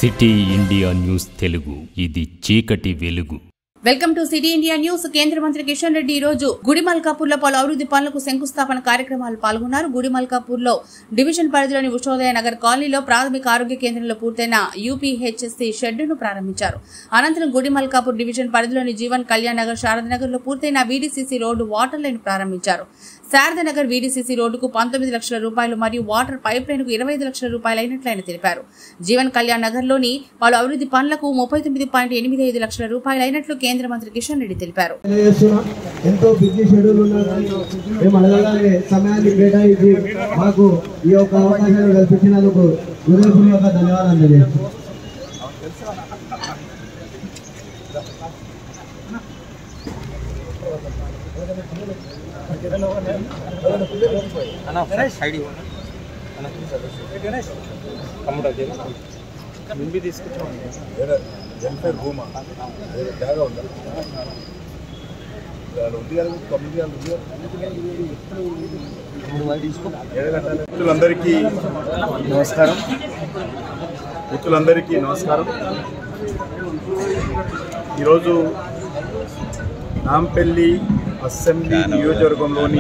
City India news Telugu ఇది చీకటి వెలుగు welcome to city India news కేంద్ర మంత్రి కిషన్ రెడ్డి ఈ రోజు గుడిమల్కాపూర్ లో పలు అభివృద్ధి పనులకు శంకుస్థాపన కార్యక్రమాలు పాల్గొన్నారు గుడిమల్కాపూర్ లో డివిజన్ పరిధిలోని ఉషోదయ నగర్ కాలనీలో ప్రాథమిక ఆరోగ్య కేంద్రంలో పూర్తయిన యూపీహెచ్ఎస్సీ షెడ్డును ప్రారంభించారు అనంతరం గుడిమల్కాపూర్ డివిజన్ పరిధిలోని జీవన్ కళ్యాణ్ నగర్ శారద నగర్ లో పూర్తయిన వీడీసీసీ రోడ్డు వాటర్ లైన్ ప్రారంభించారు శారద నగర్ వీడీసీసీ రోడ్డుకు పంతొమ్మిది లక్షల రూపాయలు మరియు వాటర్ పైప్ లైన్ కు ఇరవై ఐదు లక్షల రూపాయలు అయినట్లు ఆయన తెలిపారు జీవన్ కళ్యాణ్ నగర్ లోని పలు అభివృద్ధి పనులకు ముప్పై తొమ్మిది పాయింట్ ఎనిమిది ఐదు లక్షల రూపాయలు అయినట్లు కేంద్ర మంత్రి కిషన్ రెడ్డి తెలిపారు తెలియజేస్తున్నా ఎంతో బిజీ షెడ్యూల్ ఉన్నా కానీ మేము అడగగానే సమయాన్ని కేటాయించి మాకు ఈ యొక్క అవకాశాన్ని కల్పించినందుకు హృదయపూర్వక ధన్యవాదాలు తెలియజేస్తున్నాం వెల్ఫేర్ భూమా ఏదో జాగా ఉందా అది ఉంది కదా తొమ్మిది గంటలు ఉంది కదా. ఏడు గంటలు. మిత్రులందరికీ నమస్కారం మిత్రులందరికీ నమస్కారం ఈరోజు నాంపల్లి అసెంబ్లీ నియోజకవర్గంలోని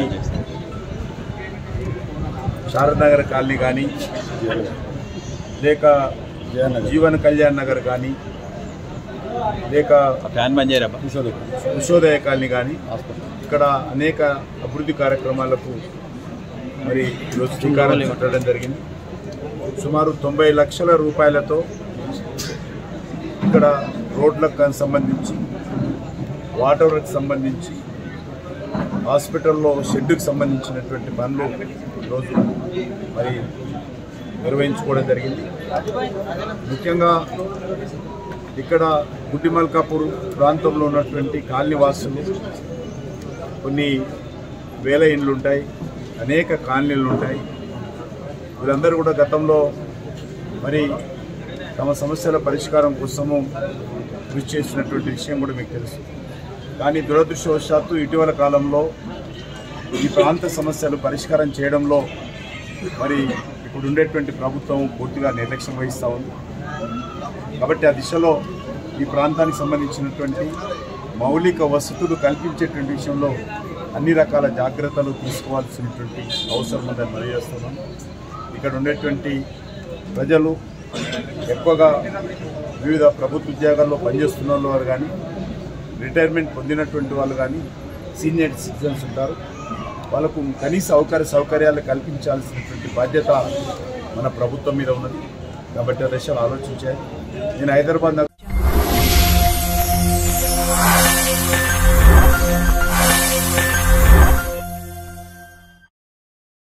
శారదనగర్ కాలనీ కానీ లేక జీవన్ కళ్యాణ్ నగర్ కానీ లేక ఫ్యాన్ బంద్ చేయరా ఉషోదయ కాలనీ కానీ ఇక్కడ అనేక అభివృద్ధి కార్యక్రమాలకు మరి ఈరోజు శ్రీకారం చుట్టడం జరిగింది సుమారు తొంభై లక్షల రూపాయలతో ఇక్కడ రోడ్లకు సంబంధించి వాటర్కి సంబంధించి హాస్పిటల్లో షెడ్డుకి సంబంధించినటువంటి పనులు ఈరోజు మరి నిర్వహించుకోవడం జరిగింది ముఖ్యంగా ఇక్కడ గుడ్డిమల్కాపూర్ ప్రాంతంలో ఉన్నటువంటి కాలనీ వాసులు కొన్ని వేల ఇండ్లు ఉంటాయి అనేక కాలనీలు ఉంటాయి వీళ్ళందరూ కూడా గతంలో మరి తమ సమస్యల పరిష్కారం కోసము కృషి చేసినటువంటి విషయం కూడా మీకు తెలుసు కానీ దురదృష్టవశాత్తు ఇటీవల కాలంలో ఈ ప్రాంత సమస్యలు పరిష్కారం చేయడంలో మరి ఇప్పుడు ఉండేటువంటి ప్రభుత్వం పూర్తిగా నిర్లక్ష్యం వహిస్తూ ఉంది కాబట్టి ఆ దిశలో ఈ ప్రాంతానికి సంబంధించినటువంటి మౌలిక వసతులు కల్పించేటువంటి విషయంలో అన్ని రకాల జాగ్రత్తలు తీసుకోవాల్సినటువంటి అవసరం ఉందని తెలియజేస్తున్నాం ఇక్కడ ఉండేటువంటి ప్రజలు ఎక్కువగా వివిధ ప్రభుత్వ ఉద్యోగాల్లో పనిచేస్తున్న వారు కానీ రిటైర్మెంట్ పొందినటువంటి వాళ్ళు కానీ సీనియర్ సిటిజన్స్ ఉంటారు వాళ్ళకు కనీస అవకాశ సౌకర్యాలు కల్పించాల్సినటువంటి బాధ్యత మన ప్రభుత్వం మీద ఉన్నది కాబట్టి ఆ దశలో ఆలోచించాయి నేను హైదరాబాద్ నగ-